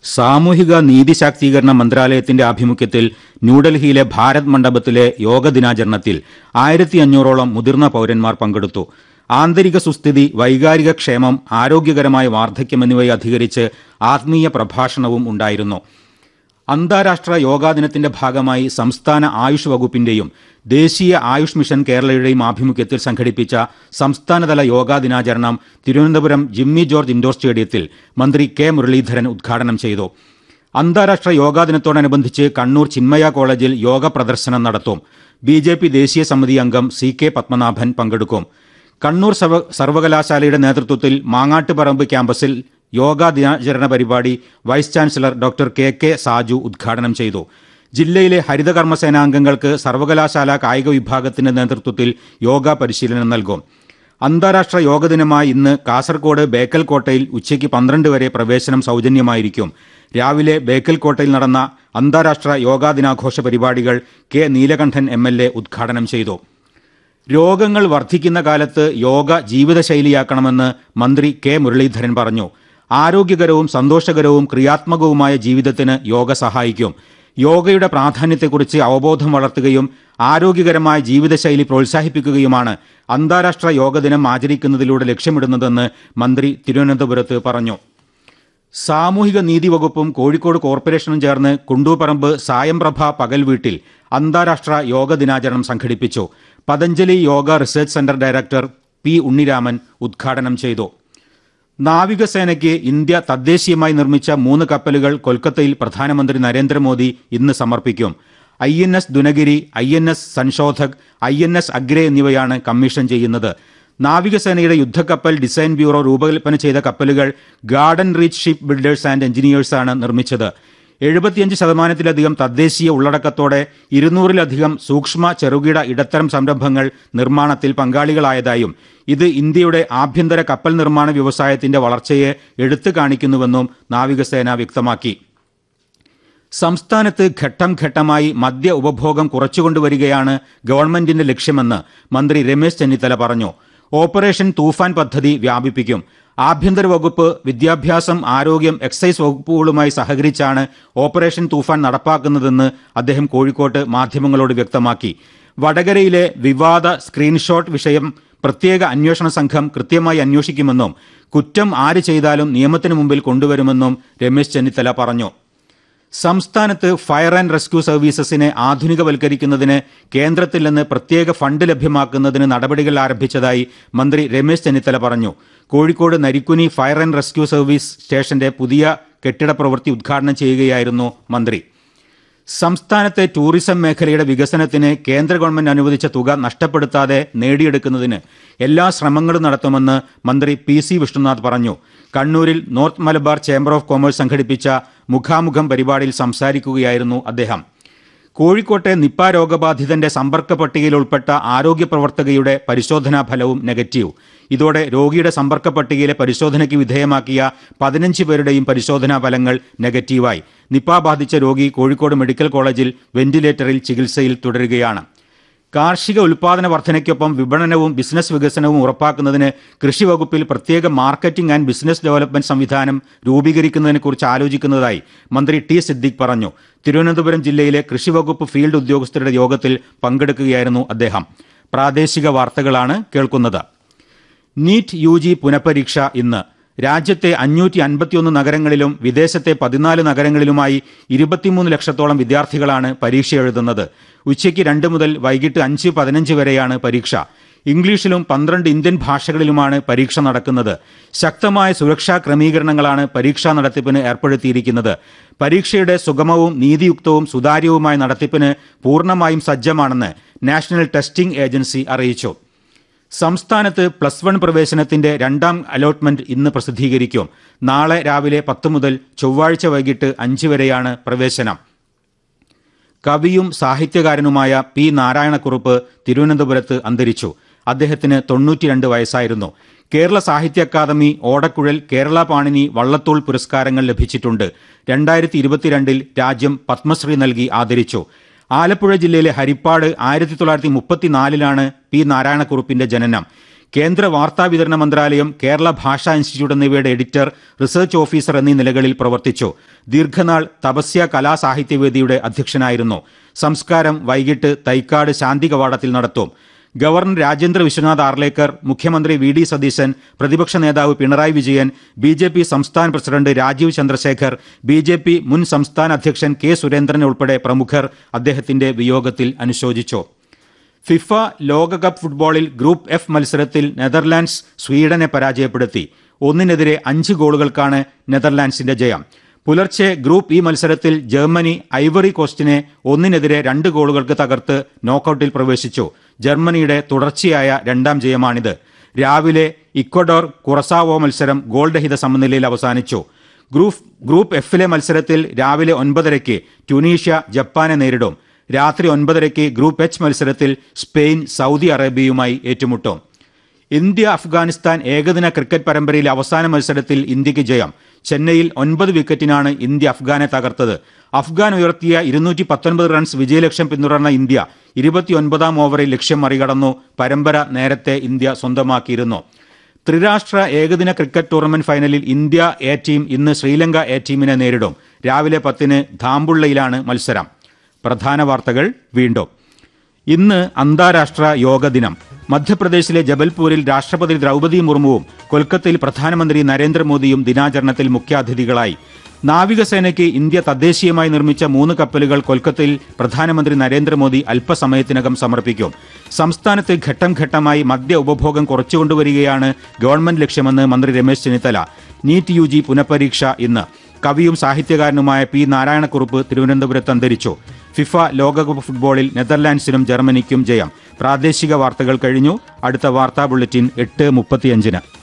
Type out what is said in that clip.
സാമൂഹിക നീതി ശാക്തീകരണ മന്ത്രാലയത്തിന്റെ ആഭിമുഖ്യത്തിൽ ന്യൂഡൽഹിയിലെ ഭാരത് മണ്ഡപത്തിലെ യോഗ ദിനാചരണത്തിൽ ആയിരത്തി അഞ്ഞൂറോളം മുതിർന്ന പൌരന്മാർ പങ്കെടുത്തു ആന്തരിക സുസ്ഥിതി വൈകാരിക ക്ഷേമം ആരോഗ്യകരമായ വാർദ്ധക്യം എന്നിവയെ അധികരിച്ച് ആത്മീയ പ്രഭാഷണവും ഉണ്ടായിരുന്നു അന്താരാഷ്ട്ര യോഗാ ദിനത്തിന്റെ ഭാഗമായി സംസ്ഥാന ആയുഷ് വകുപ്പിന്റെയും ദേശീയ ആയുഷ് മിഷൻ കേരളയുടെയും ആഭിമുഖ്യത്തിൽ സംഘടിപ്പിച്ച സംസ്ഥാനതല യോഗാ ദിനാചരണം തിരുവനന്തപുരം ജിമ്മി ജോർജ് ഇൻഡോർ സ്റ്റേഡിയത്തിൽ മന്ത്രി കെ മുരളീധരൻ ഉദ്ഘാടനം ചെയ്തു അന്താരാഷ്ട്ര യോഗാ ദിനത്തോടനുബന്ധിച്ച് കണ്ണൂർ ചിന്മയ കോളേജിൽ യോഗ പ്രദർശനം നടത്തും ബി ജെ പി ദേശീയ സമിതി അംഗം സി കെ പത്മനാഭൻ പങ്കെടുക്കും കണ്ണൂർ സർവ സർവകലാശാലയുടെ നേതൃത്വത്തിൽ മാങ്ങാട്ടുപറമ്പ് ക്യാമ്പസിൽ യോഗാ ദിനാചരണ പരിപാടി vice chancellor doctor K K Saju ഉദ്ഘാടനം ചെയ്തു ജില്ലയിലെ ഹരിതകർമ്മ സേനാംഗങ്ങൾക്ക് സർവകലാശാല കായിക വിഭാഗത്തിന്റെ നേതൃത്വത്തിൽ യോഗ പരിശീലനം നൽകും അന്താരാഷ്ട്ര യോഗ ദിനമായ ഇന്ന് കാസർകോട് ബേക്കൽ കോട്ടയിൽ ഉച്ചയ്ക്ക് പന്ത്രണ്ട് വരെ പ്രവേശനം സൗജന്യമായിരിക്കും രാവിലെ ബേക്കൽ കോട്ടയിൽ നടന്ന അന്താരാഷ്ട്ര യോഗാ ദിനാഘോഷ പരിപാടികൾ K Neelakandan M L A ഉദ്ഘാടനം ചെയ്തു രോഗങ്ങൾ വർദ്ധിക്കുന്ന കാലത്ത് യോഗ ജീവിതശൈലിയാക്കണമെന്ന് മന്ത്രി കെ മുരളീധരൻ പറഞ്ഞു ആരോഗ്യകരവും സന്തോഷകരവും ക്രിയാത്മകവുമായ ജീവിതത്തിന് യോഗ സഹായിക്കും യോഗയുടെ പ്രാധാന്യത്തെക്കുറിച്ച് അവബോധം വളർത്തുകയും ആരോഗ്യകരമായ ജീവിതശൈലി പ്രോത്സാഹിപ്പിക്കുകയുമാണ് അന്താരാഷ്ട്ര യോഗ ദിനം ആചരിക്കുന്നതിലൂടെ ലക്ഷ്യമിടുന്നതെന്ന് മന്ത്രി തിരുവനന്തപുരത്ത് പറഞ്ഞു സാമൂഹിക നീതി വകുപ്പും കോഴിക്കോട് കോർപ്പറേഷനും ചേർന്ന് കുണ്ടൂപ്പറമ്പ് സായംപ്രഭ പകൽ വീട്ടിൽ അന്താരാഷ്ട്ര യോഗ ദിനാചരണം സംഘടിപ്പിച്ചു Patanjali yoga research centre director P Unniraman ഉദ്ഘാടനം ചെയ്തു നാവികസേനയ്ക്ക് ഇന്ത്യ തദ്ദേശീയമായി നിർമ്മിച്ച മൂന്ന് കപ്പലുകൾ കൊൽക്കത്തയിൽ പ്രധാനമന്ത്രി നരേന്ദ്രമോദി ഇന്ന് സമർപ്പിക്കും I N S Dunagiri I N S Sanshodhak I N S അഗ്രേ എന്നിവയാണ് കമ്മീഷൻ ചെയ്യുന്നത് നാവികസേനയുടെ യുദ്ധക്കപ്പൽ ഡിസൈൻ ബ്യൂറോ രൂപകൽപ്പന ചെയ്ത കപ്പലുകൾ garden reach ship builders and എഞ്ചിനീയേഴ്സാണ് നിർമ്മിച്ചത് എഴുപത്തിയഞ്ച് ശതമാനത്തിലധികം തദ്ദേശീയ ഉള്ളടക്കത്തോടെ ഇരുന്നൂറിലധികം സൂക്ഷ്മ ചെറുകിട ഇടത്തരം സംരംഭങ്ങൾ നിർമ്മാണത്തിൽ പങ്കാളികളായതായും ഇത് ഇന്ത്യയുടെ ആഭ്യന്തര കപ്പൽ നിർമ്മാണ വ്യവസായത്തിന്റെ വളർച്ചയെ എടുത്തു കാണിക്കുന്നുവെന്നും നാവികസേന വ്യക്തമാക്കി സംസ്ഥാനത്ത് ഘട്ടം ഘട്ടമായി മദ്യ ഉപഭോഗം കുറച്ചുകൊണ്ടുവരികയാണ് ഗവൺമെന്റിന്റെ ലക്ഷ്യമെന്ന് മന്ത്രി രമേശ് ചെന്നിത്തല പറഞ്ഞു ഓപ്പറേഷൻ തൂഫാൻ പദ്ധതി വ്യാപിപ്പിക്കും ആഭ്യന്തര വകുപ്പ് വിദ്യാഭ്യാസം ആരോഗ്യം എക്സൈസ് വകുപ്പുകളുമായി സഹകരിച്ചാണ് ഓപ്പറേഷൻ തൂഫാൻ നടപ്പാക്കുന്നതെന്ന് അദ്ദേഹം കോഴിക്കോട്ട് മാധ്യമങ്ങളോട് വ്യക്തമാക്കി വടകരയിലെ വിവാദ സ്ക്രീൻഷോട്ട് വിഷയം പ്രത്യേക അന്വേഷണ സംഘം കൃത്യമായി അന്വേഷിക്കുമെന്നും കുറ്റം ആര് ചെയ്താലും നിയമത്തിന് മുമ്പിൽ കൊണ്ടുവരുമെന്നും രമേശ് ചെന്നിത്തല പറഞ്ഞു സംസ്ഥാനത്ത് ഫയർ ആൻഡ് റെസ്ക്യൂ സർവീസസിനെ ആധുനികവൽക്കരിക്കുന്നതിന് കേന്ദ്രത്തിൽ നിന്ന് പ്രത്യേക ഫണ്ട് ലഭ്യമാക്കുന്നതിന് നടപടികൾ ആരംഭിച്ചതായി മന്ത്രി രമേശ് ചെന്നിത്തല പറഞ്ഞു Kozhikode Narikkuni fire and rescue service സ്റ്റേഷന്റെ പുതിയ കെട്ടിട പ്രവൃത്തി ഉദ്ഘാടനം ചെയ്യുകയായിരുന്നു മന്ത്രി സംസ്ഥാനത്തെ ടൂറിസം മേഖലയുടെ വികസനത്തിന് കേന്ദ്ര ഗവൺമെന്റ് അനുവദിച്ച തുക നഷ്ടപ്പെടുത്താതെ നേടിയെടുക്കുന്നതിന് എല്ലാ ശ്രമങ്ങളും നടത്തുമെന്ന് മന്ത്രി പി സി വിഷ്ണുനാഥ് പറഞ്ഞു കണ്ണൂരിൽ north Malabar chamber of commerce സംഘടിപ്പിച്ച മുഖാമുഖം പരിപാടിയിൽ സംസാരിക്കുകയായിരുന്നു അദ്ദേഹം കോഴിക്കോട്ടെ നിപ്പ രോഗബാധിതന്റെ സമ്പർക്ക പട്ടികയിൽ ഉൾപ്പെട്ട ആരോഗ്യ പ്രവർത്തകയുടെ പരിശോധനാ ഫലവും നെഗറ്റീവ് ഇതോടെ രോഗിയുടെ സമ്പർക്ക പട്ടികയിലെ പരിശോധനയ്ക്ക് വിധേയമാക്കിയ പതിനഞ്ച് പേരുടെയും പരിശോധനാ ഫലങ്ങൾ നെഗറ്റീവായി നിപ്പ ബാധിച്ച രോഗി കോഴിക്കോട് മെഡിക്കൽ കോളേജിൽ വെന്റിലേറ്ററിൽ ചികിത്സയിൽ തുടരുകയാണ് കാർഷിക ഉൽപാദന വർധനയ്ക്കൊപ്പം വിപണനവും ബിസിനസ് വികസനവും ഉറപ്പാക്കുന്നതിന് കൃഷി വകുപ്പിൽ പ്രത്യേക മാർക്കറ്റിംഗ് ആൻഡ് ബിസിനസ് ഡെവലപ്മെന്റ് സംവിധാനം രൂപീകരിക്കുന്നതിനെക്കുറിച്ച് ആലോചിക്കുന്നതായി മന്ത്രി ടി സിദ്ദിഖ് പറഞ്ഞു തിരുവനന്തപുരം ജില്ലയിലെ കൃഷി വകുപ്പ് ഫീൽഡ് ഉദ്യോഗസ്ഥരുടെ യോഗത്തിൽ പങ്കെടുക്കുകയായിരുന്നു അദ്ദേഹം പ്രാദേശിക വാർത്തകളാണ് കേൾക്കുന്നത് നീറ്റ് യു ജി പുനഃപരീക്ഷ ഇന്ന് രാജ്യത്തെ അഞ്ഞൂറ്റി അൻപത്തിയൊന്ന് നഗരങ്ങളിലും വിദേശത്തെ പതിനാല് നഗരങ്ങളിലുമായി ഇരുപത്തിമൂന്ന് ലക്ഷത്തോളം വിദ്യാർത്ഥികളാണ് പരീക്ഷ എഴുതുന്നത് ഉച്ചയ്ക്ക് രണ്ട് മുതൽ വൈകിട്ട് അഞ്ച് പതിനഞ്ച് വരെയാണ് പരീക്ഷ ഇംഗ്ലീഷിലും പന്ത്രണ്ട് ഇന്ത്യൻ ഭാഷകളിലുമാണ് പരീക്ഷ നടക്കുന്നത് ശക്തമായ സുരക്ഷാ ക്രമീകരണങ്ങളാണ് പരീക്ഷാ നടത്തിപ്പിന് ഏർപ്പെടുത്തിയിരിക്കുന്നത് പരീക്ഷയുടെ സുഗമവും നീതിയുക്തവും സുതാര്യവുമായ നടത്തിപ്പിന് പൂർണ്ണമായും സജ്ജമാണെന്ന് നാഷണൽ ടെസ്റ്റിംഗ് ഏജൻസി അറിയിച്ചു സംസ്ഥാനത്ത് പ്ലസ് വൺ പ്രവേശനത്തിന്റെ രണ്ടാം അലോട്ട്മെന്റ് ഇന്ന് പ്രസിദ്ധീകരിക്കും നാളെ രാവിലെ പത്ത് മുതൽ ചൊവ്വാഴ്ച വൈകിട്ട് അഞ്ച് വരെയാണ് പ്രവേശനം കവിയും സാഹിത്യകാരനുമായ പി നാരായണക്കുറുപ്പ് തിരുവനന്തപുരത്ത് അന്തരിച്ചു അദ്ദേഹത്തിന് തൊണ്ണൂറ്റിരണ്ട് വയസ്സായിരുന്നു കേരള സാഹിത്യ അക്കാദമി ഓടക്കുഴൽ കേരള പാണിനി വള്ളത്തോൾ പുരസ്കാരങ്ങൾ ലഭിച്ചിട്ടുണ്ട് രണ്ടായിരത്തി ഇരുപത്തിരണ്ടിൽ രാജ്യം പത്മശ്രീ നൽകി ആദരിച്ചു ആലപ്പുഴ ജില്ലയിലെ ഹരിപ്പാട് ആയിരത്തി തൊള്ളായിരത്തി മുപ്പത്തിനാലിലാണ് പി നാരായണക്കുറുപ്പിന്റെ ജനനം കേന്ദ്ര വാർത്താ വിതരണ മന്ത്രാലയം കേരള ഭാഷാ ഇൻസ്റ്റിറ്റ്യൂട്ട് എന്നിവയുടെ എഡിറ്റർ റിസർച്ച് ഓഫീസർ എന്നീ നിലകളിൽ പ്രവർത്തിച്ചു ദീർഘനാൾ തപസ്യ കലാ സാഹിത്യവേദിയുടെ അധ്യക്ഷനായിരുന്നു സംസ്കാരം വൈകിട്ട് തൈക്കാട് ശാന്തി കവാടത്തിൽ നടത്തും ഗവർണർ രാജേന്ദ്ര വിശ്വനാഥ് ആർലേക്കർ മുഖ്യമന്ത്രി വി ഡി സതീശൻ പ്രതിപക്ഷ നേതാവ് Pinarayi Vijayan B J P സംസ്ഥാന president Rajeev Chandrasekhar B J P മുൻ സംസ്ഥാന അധ്യക്ഷൻ കെ സുരേന്ദ്രൻ ഉൾപ്പെടെ പ്രമുഖർ അദ്ദേഹത്തിന്റെ വിയോഗത്തിൽ അനുശോചിച്ചു ഫിഫ ലോകകപ്പ് ഫുട്ബോളിൽ ഗ്രൂപ്പ് എഫ് മത്സരത്തിൽ നെതർലാൻഡ്സ് സ്വീഡനെ പരാജയപ്പെടുത്തി ഒന്നിനെതിരെ അഞ്ച് ഗോളുകൾക്കാണ് നെതർലാൻഡ്സിന്റെ ജയം പുലർച്ചെ ഗ്രൂപ്പ് ഇ മത്സരത്തിൽ ജർമ്മനി ഐവറി കോസ്റ്റിനെ ഒന്നിനെതിരെ രണ്ട് ഗോളുകൾക്ക് തകർത്ത് നോക്കൌട്ടിൽ പ്രവേശിച്ചു ജർമ്മനിയുടെ തുടർച്ചയായ രണ്ടാം ജയമാണിത് രാവിലെ ഇക്വഡോർ കുറസാവോ മത്സരം ഗോൾ രഹിത സമനിലയിൽ അവസാനിച്ചു ഗ്രൂപ്പ് ഗ്രൂപ്പ് എഫിലെ മത്സരത്തിൽ രാവിലെ ഒൻപതരയ്ക്ക് ട്യൂണീഷ്യ ജപ്പാനെ നേരിടും രാത്രി ഒൻപതരയ്ക്ക് ഗ്രൂപ്പ് എച്ച് മത്സരത്തിൽ സ്പെയിൻ സൗദി അറേബ്യയുമായി ഏറ്റുമുട്ടും ഇന്ത്യ അഫ്ഗാനിസ്ഥാൻ ഏകദിന ക്രിക്കറ്റ് പരമ്പരയിലെ അവസാന മത്സരത്തിൽ ഇന്ത്യക്ക് ജയം ചെന്നൈയിൽ ഒൻപത് വിക്കറ്റിനാണ് ഇന്ത്യ അഫ്ഗാനെ തകർത്തത് അഫ്ഗാൻ ഉയർത്തിയ ഇരുന്നൂറ്റി പത്തൊൻപത് റൺസ് വിജയലക്ഷ്യം പിന്തുടർന്ന ഇന്ത്യ ഇരുപത്തിയൊൻപതാം ഓവറിൽ ലക്ഷ്യം മറികടന്നു പരമ്പര നേരത്തെ ഇന്ത്യ സ്വന്തമാക്കിയിരുന്നു ത്രിരാഷ്ട്ര ഏകദിന ക്രിക്കറ്റ് ടൂർണമെന്റ് ഫൈനലിൽ ഇന്ത്യ എ ടീം ഇന്ന് ശ്രീലങ്ക എ ടീമിനെ നേരിടും രാവിലെ പത്തിന് ധാമ്പുള്ളയിലാണ് മത്സരം പ്രധാന വാർത്തകൾ വീണ്ടും ഇന്ന് അന്താരാഷ്ട്ര യോഗ ദിനം മധ്യപ്രദേശിലെ ജബൽപൂരിൽ രാഷ്ട്രപതി ദ്രൗപദി മുർമുവും കൊൽക്കത്തയിൽ പ്രധാനമന്ത്രി നരേന്ദ്രമോദിയും ദിനാചരണത്തിൽ മുഖ്യാതിഥികളായി നാവികസേനയ്ക്ക് ഇന്ത്യ തദ്ദേശീയമായി നിർമ്മിച്ച മൂന്ന് കപ്പലുകൾ കൊൽക്കത്തയിൽ പ്രധാനമന്ത്രി നരേന്ദ്രമോദി അല്പസമയത്തിനകം സമർപ്പിക്കും സംസ്ഥാനത്ത് ഘട്ടം ഘട്ടമായി മദ്യ ഉപഭോഗം കുറച്ചുകൊണ്ടുവരികയാണ് ഗവൺമെന്റ് ലക്ഷ്യമെന്ന് മന്ത്രി Ramesh Chennithala NEET U G പുനഃപരീക്ഷ ഇന്ന് കവിയും സാഹിത്യകാരനുമായ പി നാരായണക്കുറുപ്പ് തിരുവനന്തപുരത്ത് അന്തരിച്ചു ഫിഫ ലോകകപ്പ് ഫുട്ബോളിൽ നെതർലാൻഡ്സിനും ജർമ്മനിക്കും ജയം പ്രാദേശിക വാർത്തകൾ കഴിഞ്ഞു അടുത്ത വാർത്താ ബുള്ളറ്റിൻ എട്ട് മുപ്പത്തിയഞ്ചിന്